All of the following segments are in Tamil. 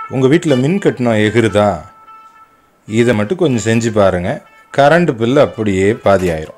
உங்கள் வீட்டில் மின் கட்டணம் எகிருதா இதை மட்டும் கொஞ்சம் செஞ்சு பாருங்கள் கரண்ட் பில் அப்படியே பாதி ஆயிரும்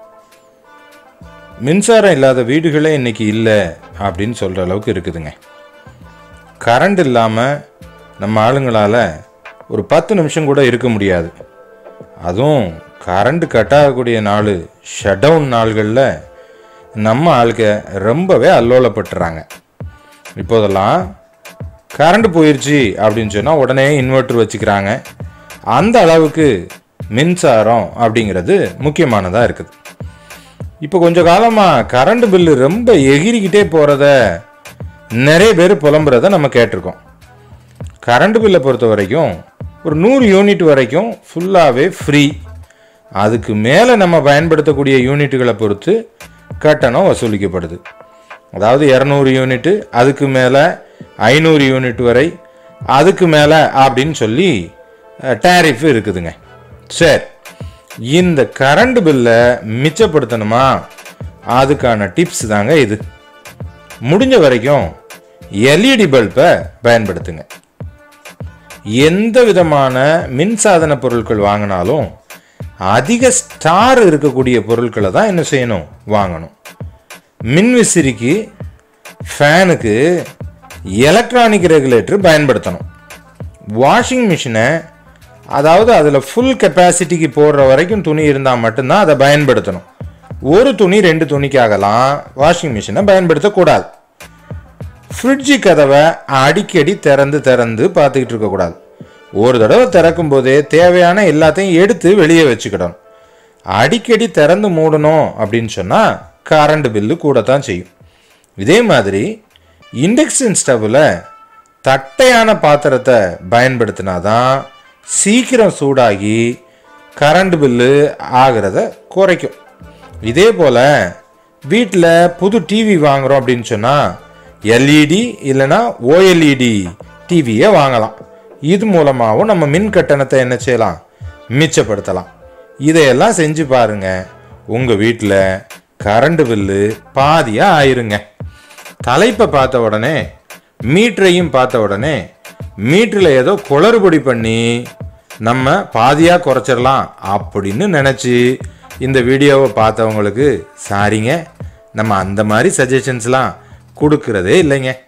மின்சாரம் இல்லாத வீடுகளே இன்னைக்கு இல்லை அப்படின்னு சொல்கிற அளவுக்கு இருக்குதுங்க கரண்ட் இல்லாமல் நம்ம ஆளுங்களால் ஒரு பத்து நிமிஷம் கூட இருக்க முடியாது அதுவும் கரண்ட் கட் ஆகக்கூடிய நாள் ஷட் டவுன் நாள்களில் நம்ம ஆளுங்க ரொம்பவே அல்லோலப்பட்டுறாங்க இப்போதெல்லாம் கரண்ட் போயிடுச்சு அப்படின்னு சொன்னால் உடனே இன்வெர்ட்டர் வச்சுக்கிறாங்க அந்த அளவுக்கு மின்சாரம் அப்படிங்கிறது முக்கியமானதாக இருக்குது இப்போ கொஞ்ச காலமாக கரண்ட் பில்லு ரொம்ப எகிரிக்கிட்டே போகிறத நிறைய பேர் புலம்புறத நம்ம கேட்டிருக்கோம் கரண்ட் பில்லை பொறுத்த வரைக்கும் ஒரு நூறு யூனிட் வரைக்கும் ஃபுல்லாகவே ஃப்ரீ அதுக்கு மேலே நம்ம பயன்படுத்தக்கூடிய யூனிட்டுகளை பொறுத்து கட்டணம் வசூலிக்கப்படுது அதாவது இரநூறு யூனிட்டு அதுக்கு மேலே ஐநூறு யூனிட் வரை அதுக்கு மேலே அப்படின்னு சொல்லி டேரிஃப் இருக்குதுங்க சரி இந்த கரண்ட் பில்லை மிச்சப்படுத்தணுமா அதுக்கான டிப்ஸ் தாங்க இது முடிஞ்ச வரைக்கும் எல்இடி பல்பை பயன்படுத்துங்க எந்த விதமான மின்சாதன பொருட்கள் வாங்கினாலும் அதிக ஸ்டார் இருக்கக்கூடிய பொருட்களை தான் என்ன செய்யணும் வாங்கணும் மின்விசிறிக்கு ஃபேனுக்கு எலக்ட்ரானிக் ரெகுலேட்டர் பயன்படுத்தணும் வாஷிங் மிஷினை அதாவது அதில் ஃபுல் கெப்பாசிட்டிக்கு போடுற வரைக்கும் துணி இருந்தால் மட்டும்தான் அதை பயன்படுத்தணும் ஒரு துணி ரெண்டு துணிக்காகலாம் வாஷிங் மிஷினை பயன்படுத்தக்கூடாது ஃப்ரிட்ஜு கதவை அடிக்கடி திறந்து திறந்து பார்த்துக்கிட்டு இருக்கக்கூடாது ஒரு தடவை திறக்கும் போதே தேவையான எல்லாத்தையும் எடுத்து வெளியே வச்சுக்கிடணும் அடிக்கடி திறந்து மூடணும் அப்படின்னு சொன்னால் கரண்ட் பில்லு கூட தான் செய்யும் இதே மாதிரி இண்டக்ஷன் ஸ்டவ்வில் தட்டையான பாத்திரத்தை பயன்படுத்தினாதான் சீக்கிரம் சூடாகி கரண்ட் பில்லு ஆகிறத குறைக்கும் இதே போல் வீட்டில் புது டிவி வாங்குகிறோம் அப்படின்னு சொன்னால் எல்இடி இல்லைன்னா ஓஎல்இடி டிவியை வாங்கலாம் இது மூலமாகவும் நம்ம மின் கட்டணத்தை என்ன செய்யலாம் மிச்சப்படுத்தலாம் இதையெல்லாம் செஞ்சு பாருங்க உங்கள் வீட்டில் கரண்ட் பில்லு பாதியாக ஆயிருங்க தலைப்பை பார்த்த உடனே மீட்டரையும் பார்த்த உடனே மீட்டரில் ஏதோ குளறுபடி பண்ணி நம்ம பாதியாக குறைச்சிடலாம் அப்படின்னு நினச்சி இந்த வீடியோவை பார்த்தவங்களுக்கு சாரிங்க நம்ம அந்த மாதிரி சஜஷன்ஸ்லாம் கொடுக்கறதே இல்லைங்க